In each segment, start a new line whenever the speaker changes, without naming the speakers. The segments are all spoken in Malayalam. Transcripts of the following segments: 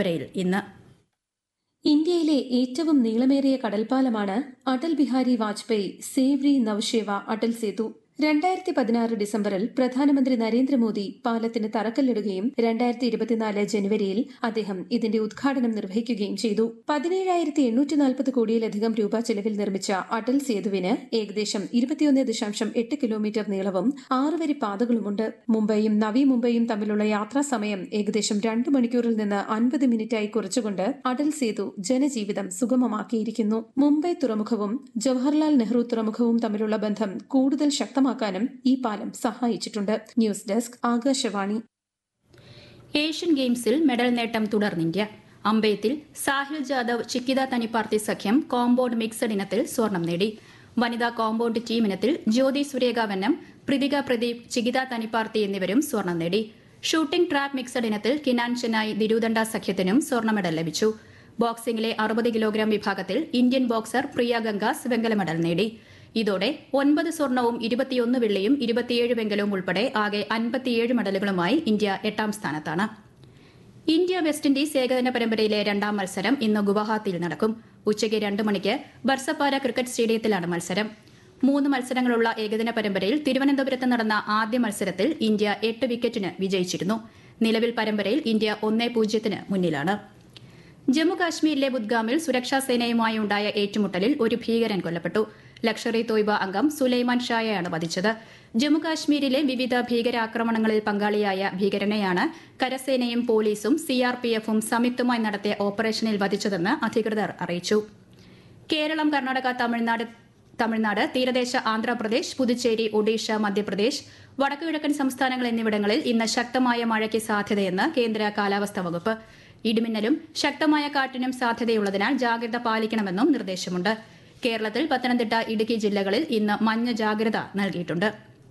ബ്രെയിൽ ഇന്ന്
ഇന്ത്യയിലെ ഏറ്റവും നീളമേറിയ കടൽപ്പാലമാണ് അടൽ ബിഹാരി വാജ്പേയി സേവ്രി നവശേവ അടൽ സേതു രണ്ടായിരത്തി പതിനാറ് ഡിസംബറിൽ പ്രധാനമന്ത്രി നരേന്ദ്രമോദി പാലത്തിന് തറക്കല്ലിടുകയും രണ്ടായിരത്തി ഇരുപത്തിനാല് ജനുവരിയിൽ അദ്ദേഹം ഇതിന്റെ ഉദ്ഘാടനം നിർവഹിക്കുകയും ചെയ്തു പതിനേഴായിരത്തി എണ്ണൂറ്റി നാൽപ്പത് കോടിയിലധികം രൂപ ചെലവിൽ നിർമ്മിച്ച അടൽ സേതുവിന് ഏകദേശം ഇരുപത്തിയൊന്ന് ദശാംശം എട്ട് കിലോമീറ്റർ നീളവും ആറ് വരി പാതകളുമുണ്ട് മുംബൈയും നവി മുംബൈയും തമ്മിലുള്ള യാത്രാ സമയം ഏകദേശം രണ്ട് മണിക്കൂറിൽ നിന്ന് അൻപത് മിനിറ്റായി കുറച്ചുകൊണ്ട് അടൽ സേതു ജനജീവിതം സുഗമമാക്കിയിരിക്കുന്നു മുംബൈ തുറമുഖവും ജവഹർലാൽ നെഹ്റു തുറമുഖവും തമ്മിലുള്ള ബന്ധം കൂടുതൽ ശക്തമാക്കാനും ഈ പാലം സഹായിച്ചിട്ടുണ്ട് ന്യൂസ് ഡെസ്ക് ആകാശവാണി
ഏഷ്യൻ ഗെയിംസിൽ മെഡൽ നേട്ടം തുടർന്നിന്ത്യ അമ്പയത്തിൽ സാഹിൽ ജാദവ് ചിക്കിത തനിപ്പാർത്തി സഖ്യം കോമ്പൌണ്ട് മിക്സഡ് ഇനത്തിൽ സ്വർണം നേടി വനിതാ കോമ്പൌണ്ട് ടീം ഇനത്തിൽ ജ്യോതി സുരേഖ വന്നം പ്രതിക പ്രദീപ് ചികിത തനിപ്പാർത്തി എന്നിവരും സ്വർണം നേടി ഷൂട്ടിംഗ് ട്രാപ്പ് മിക്സഡ് ഇനത്തിൽ കിനാൻ ചെന്നായി ദിരുദണ്ഡ സഖ്യത്തിനും സ്വർണ്ണ മെഡൽ ലഭിച്ചു ബോക്സിംഗിലെ അറുപത് കിലോഗ്രാം വിഭാഗത്തിൽ ഇന്ത്യൻ ബോക്സർ പ്രിയ ഗംഗാസ് വെങ്കല മെഡൽ നേടി ഇതോടെ ഒൻപത് സ്വർണവും ഇരുപത്തിയൊന്ന് വെള്ളിയും ഇരുപത്തിയേഴ് വെങ്കലവും ഉൾപ്പെടെ ആകെ അൻപത്തിയേഴ് മെഡലുകളുമായി ഇന്ത്യ എട്ടാം സ്ഥാനത്താണ് ഇന്ത്യ വെസ്റ്റ് ഇൻഡീസ് ഏകദിന പരമ്പരയിലെ രണ്ടാം മത്സരം ഇന്ന് ഗുവാഹത്തിയിൽ നടക്കും ഉച്ചയ്ക്ക് രണ്ട് മണിക്ക് ബർസപ്പാര ക്രിക്കറ്റ് സ്റ്റേഡിയത്തിലാണ് മത്സരം മൂന്ന് മത്സരങ്ങളുള്ള ഏകദിന പരമ്പരയിൽ തിരുവനന്തപുരത്ത് നടന്ന ആദ്യ മത്സരത്തിൽ ഇന്ത്യ എട്ട് വിക്കറ്റിന് വിജയിച്ചിരുന്നു നിലവിൽ പരമ്പരയിൽ ഇന്ത്യ ഒന്നേ പൂജ്യത്തിന് മുന്നിലാണ് ജമ്മു കാശ്മീരിലെ ബുദ്ഗാമിൽ സുരക്ഷാ സേനയുമായി ഉണ്ടായ ഏറ്റുമുട്ടലിൽ ഒരു ഭീകരൻ കൊല്ലപ്പെട്ടു ലക്ഷറി തോയ്ബ അംഗം സുലൈമാൻ ഷായയാണ് വധിച്ചത് ജമ്മുകാശ്മീരിലെ വിവിധ ഭീകരാക്രമണങ്ങളിൽ പങ്കാളിയായ ഭീകരനെയാണ് കരസേനയും പോലീസും സിആർപിഎഫും സംയുക്തമായി നടത്തിയ ഓപ്പറേഷനിൽ വധിച്ചതെന്ന് അധികൃതർ അറിയിച്ചു കേരളം കർണാടക തമിഴ്നാട് തമിഴ്നാട് തീരദേശ ആന്ധ്രാപ്രദേശ് പുതുച്ചേരി ഒഡീഷ മധ്യപ്രദേശ് വടക്കുകിഴക്കൻ സംസ്ഥാനങ്ങൾ എന്നിവിടങ്ങളിൽ ഇന്ന് ശക്തമായ മഴയ്ക്ക് സാധ്യതയെന്ന് കേന്ദ്ര കാലാവസ്ഥാ വകുപ്പ് ഇടിമിന്നലും ശക്തമായ കാറ്റിനും സാധ്യതയുള്ളതിനാൽ ജാഗ്രത പാലിക്കണമെന്നും നിർദ്ദേശമുണ്ട് കേരളത്തിൽ പത്തനംതിട്ട ഇടുക്കി ജില്ലകളിൽ ഇന്ന് മഞ്ഞ ജാഗ്രത നൽകിയിട്ടുണ്ട്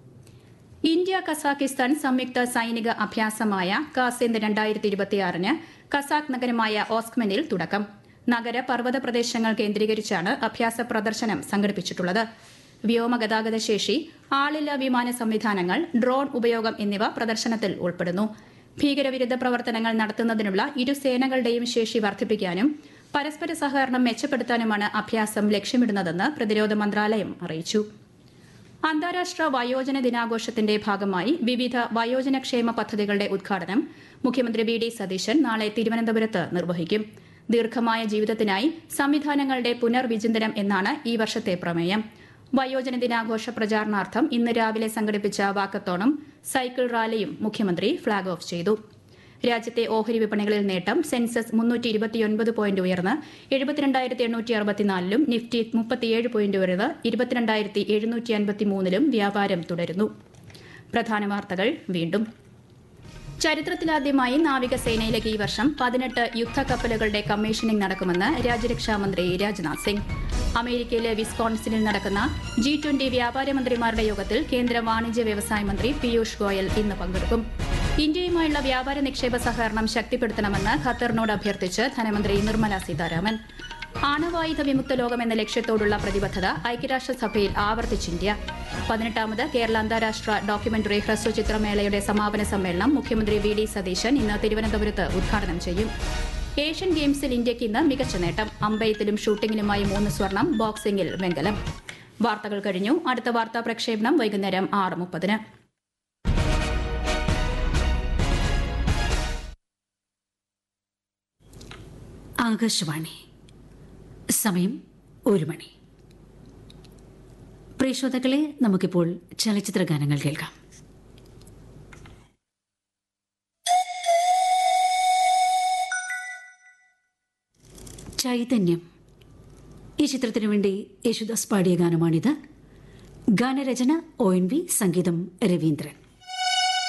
ഇന്ത്യ കസാഖിസ്ഥാൻ സംയുക്ത സൈനിക അഭ്യാസമായ കാസിന്ദ് രണ്ടായിരത്തി ഇരുപത്തിയാറിന് കസാഖ് നഗരമായ ഓസ്ക്മനിൽ തുടക്കം നഗര പർവ്വത പ്രദേശങ്ങൾ കേന്ദ്രീകരിച്ചാണ് അഭ്യാസ പ്രദർശനം സംഘടിപ്പിച്ചിട്ടുള്ളത് വ്യോമഗതാഗത ശേഷി ആളില്ല വിമാന സംവിധാനങ്ങൾ ഡ്രോൺ ഉപയോഗം എന്നിവ പ്രദർശനത്തിൽ ഉൾപ്പെടുന്നു ഭീകരവിരുദ്ധ പ്രവർത്തനങ്ങൾ നടത്തുന്നതിനുള്ള ഇരു സേനകളുടെയും ശേഷി വർദ്ധിപ്പിക്കാനും പരസ്പര സഹകരണം മെച്ചപ്പെടുത്താനുമാണ് അഭ്യാസം ലക്ഷ്യമിടുന്നതെന്ന് പ്രതിരോധ മന്ത്രാലയം അറിയിച്ചു അന്താരാഷ്ട്ര വയോജന ദിനാഘോഷത്തിന്റെ ഭാഗമായി വിവിധ വയോജനക്ഷേമ പദ്ധതികളുടെ ഉദ്ഘാടനം മുഖ്യമന്ത്രി വി ഡി സതീശൻ നാളെ തിരുവനന്തപുരത്ത് നിർവഹിക്കും ദീർഘമായ ജീവിതത്തിനായി സംവിധാനങ്ങളുടെ പുനർവിചിന്തനം എന്നാണ് ഈ വർഷത്തെ പ്രമേയം വയോജന ദിനാഘോഷ പ്രചാരണാർത്ഥം ഇന്ന് രാവിലെ സംഘടിപ്പിച്ച വാക്കത്തോണും സൈക്കിൾ റാലിയും മുഖ്യമന്ത്രി ഫ്ളാഗ് ഓഫ് ചെയ്തു രാജ്യത്തെ ഓഹരി വിപണികളിൽ നേട്ടം സെൻസസ് മുന്നൂറ്റി ഇരുപത്തിയൊൻപത് പോയിന്റ് ഉയർന്ന് എഴുപത്തിരണ്ടായിരത്തി എണ്ണൂറ്റി അറുപത്തിനാലിലും നിഫ്റ്റി മുപ്പത്തിയേഴ് പോയിന്റ് ഉയർന്ന് ഇരുപത്തിരണ്ടായിരത്തി എഴുന്നൂറ്റി അൻപത്തിമൂന്നിലും വ്യാപാരം തുടരുന്നു പ്രധാന വാർത്തകൾ വീണ്ടും ചരിത്രത്തിലാദ്യമായി നാവികസേനയിലേക്ക് ഈ വർഷം പതിനെട്ട് യുദ്ധക്കപ്പലുകളുടെ കമ്മീഷനിംഗ് നടക്കുമെന്ന് രാജ്യരക്ഷാമന്ത്രി രാജ്നാഥ് സിംഗ് അമേരിക്കയിലെ വിസ്കോൺസിനിൽ നടക്കുന്ന ജി ട്വന്റി വ്യാപാര മന്ത്രിമാരുടെ യോഗത്തിൽ കേന്ദ്ര വാണിജ്യ വ്യവസായ മന്ത്രി പീയൂഷ് ഗോയൽ ഇന്ന് പങ്കെടുക്കും ഇന്ത്യയുമായുള്ള വ്യാപാര നിക്ഷേപ സഹകരണം ശക്തിപ്പെടുത്തണമെന്ന് ഖത്തറിനോട് അഭ്യർത്ഥിച്ച് ധനമന്ത്രി നിർമ്മല സീതാരാമൻ ആണവായുധ വിമുക്ത ലോകം എന്ന ലക്ഷ്യത്തോടുള്ള പ്രതിബദ്ധത ഐക്യരാഷ്ട്രസഭയിൽ ആവർത്തിച്ച് ഇന്ത്യ പതിനെട്ടാമത് കേരള അന്താരാഷ്ട്ര ഡോക്യുമെന്ററി ഹ്രസ്വചിത്രമേളയുടെ സമാപന സമ്മേളനം മുഖ്യമന്ത്രി വി ഡി സതീശൻ ഇന്ന് തിരുവനന്തപുരത്ത് ഉദ്ഘാടനം ചെയ്യും ഏഷ്യൻ ഗെയിംസിൽ ഇന്ത്യയ്ക്ക് ഇന്ന് മികച്ച നേട്ടം അമ്പയത്തിലും ഷൂട്ടിംഗിലുമായി മൂന്ന് സ്വർണം ബോക്സിംഗിൽ വെങ്കലം വാർത്തകൾ കഴിഞ്ഞു അടുത്ത വാർത്താ പ്രക്ഷേപണം വൈകുന്നേരം ആറ് മുപ്പതിന്
ആകാശവാണി സമയം ഒരു മണി പ്രിയ ശ്രോതാക്കളെ നമുക്കിപ്പോൾ ചലച്ചിത്ര ഗാനങ്ങൾ കേൾക്കാം ചൈതന്യം ഈ ചിത്രത്തിനു വേണ്ടി യേശുദാസ് പാടിയ ഗാനമാണിത് ഗാനരചന ഒ എൻ വി സംഗീതം രവീന്ദ്രൻ